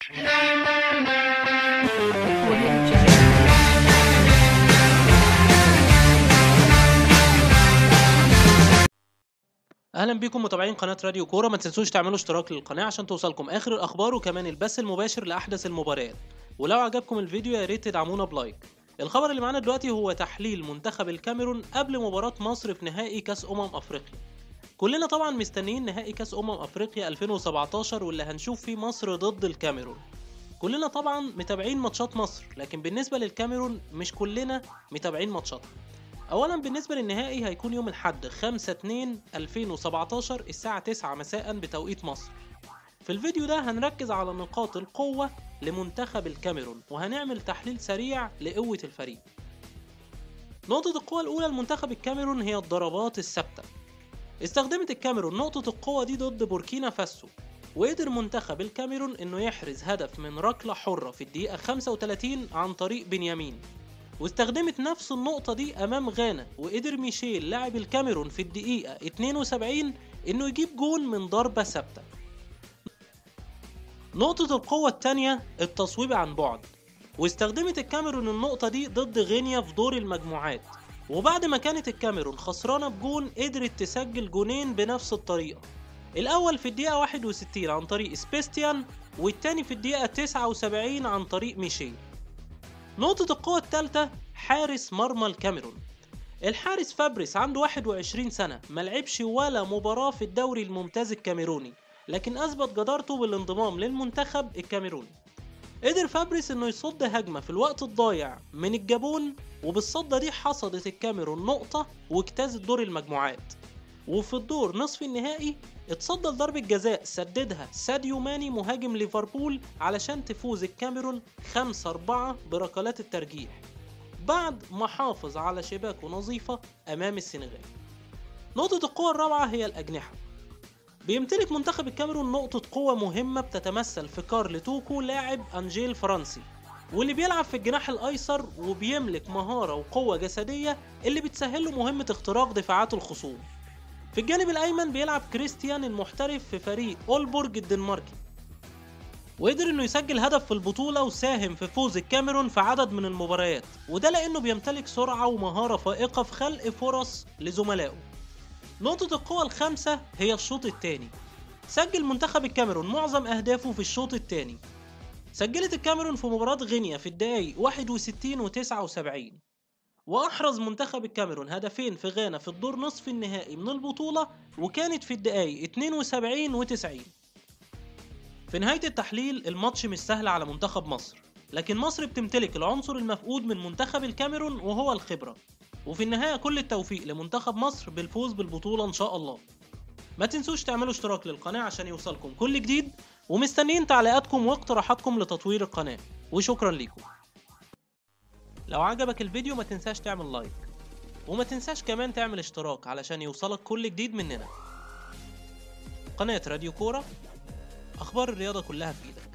اهلا بكم متابعين قناه راديو كوره ما تنسوش تعملوا اشتراك للقناه عشان توصلكم اخر الاخبار وكمان البث المباشر لاحدث المباريات ولو عجبكم الفيديو يا ريت تدعمونا بلايك الخبر اللي معانا دلوقتي هو تحليل منتخب الكاميرون قبل مباراه مصر في نهائي كاس امم افريقيا كلنا طبعا مستنيين نهائي كاس امم افريقيا 2017 واللي هنشوف فيه مصر ضد الكاميرون كلنا طبعا متابعين ماتشات مصر لكن بالنسبه للكاميرون مش كلنا متابعين ماتشاتها اولا بالنسبه للنهائي هيكون يوم الاحد 5 2 2017 الساعه 9 مساء بتوقيت مصر في الفيديو ده هنركز على نقاط القوة لمنتخب الكاميرون وهنعمل تحليل سريع لقوة الفريق نقطة القوة الأولى لمنتخب الكاميرون هي الضربات الثابتة استخدمت الكاميرون نقطة القوة دي ضد بوركينا فاسو وقدر منتخب الكاميرون انه يحرز هدف من ركلة حرة في الدقيقة 35 عن طريق بنيامين واستخدمت نفس النقطة دي أمام غانا وقدر ميشيل لاعب الكاميرون في الدقيقة 72 إنه يجيب جون من ضربة ثابتة. نقطة القوة التانية التصويب عن بعد واستخدمت الكاميرون النقطة دي ضد غينيا في دور المجموعات وبعد ما كانت الكاميرون خسرانة بجون قدرت تسجل جونين بنفس الطريقة الأول في الدقيقة 61 عن طريق سبيستيان والتاني في الدقيقة 79 عن طريق ميشيل نقطة القوة الثالثة حارس مرمى الكاميرون الحارس فابريس عنده 21 سنة ملعبش ولا مباراة في الدوري الممتاز الكاميروني لكن أثبت جدارته بالانضمام للمنتخب الكاميروني قدر فابريس انه يصد هجمة في الوقت الضايع من الجابون وبالصدة دي حصدت الكاميرون نقطة واجتازت دور المجموعات وفي الدور نصف النهائي اتصدى لضربة جزاء سددها ساديو ماني مهاجم ليفربول علشان تفوز الكاميرون 5-4 بركلات الترجيح بعد ما حافظ على شباكه نظيفة أمام السنغال نقطة القوة الرابعة هي الأجنحة بيمتلك منتخب الكاميرون نقطة قوة مهمة بتتمثل في كارل توكو لاعب أنجيل فرنسي واللي بيلعب في الجناح الأيسر وبيملك مهارة وقوة جسدية اللي بتسهله مهمة اختراق دفاعات الخصوم في الجانب الأيمن بيلعب كريستيان المحترف في فريق أولبورج الدنماركي وقدر انه يسجل هدف في البطولة وساهم في فوز الكاميرون في عدد من المباريات وده لانه بيمتلك سرعة ومهارة فائقة في خلق فرص لزملائه نقطة القوة الخامسة هي الشوط الثاني سجل منتخب الكاميرون معظم أهدافه في الشوط الثاني سجلت الكاميرون في مباراة غينيا في الدقايق 61 و 79 وأحرز منتخب الكاميرون هدفين في غانا في الدور نصف النهائي من البطولة وكانت في الدقايق 72 و 90 في نهاية التحليل الماتش مش سهل على منتخب مصر لكن مصر بتمتلك العنصر المفقود من منتخب الكاميرون وهو الخبرة وفي النهاية كل التوفيق لمنتخب مصر بالفوز بالبطولة إن شاء الله ما تنسوش تعملوا اشتراك للقناة عشان يوصلكم كل جديد ومستنيين تعليقاتكم واقتراحاتكم لتطوير القناة وشكرا ليكم لو عجبك الفيديو ما تنساش تعمل لايك وما تنساش كمان تعمل اشتراك علشان يوصلك كل جديد مننا قناة راديو كورة أخبار الرياضة كلها في إيدك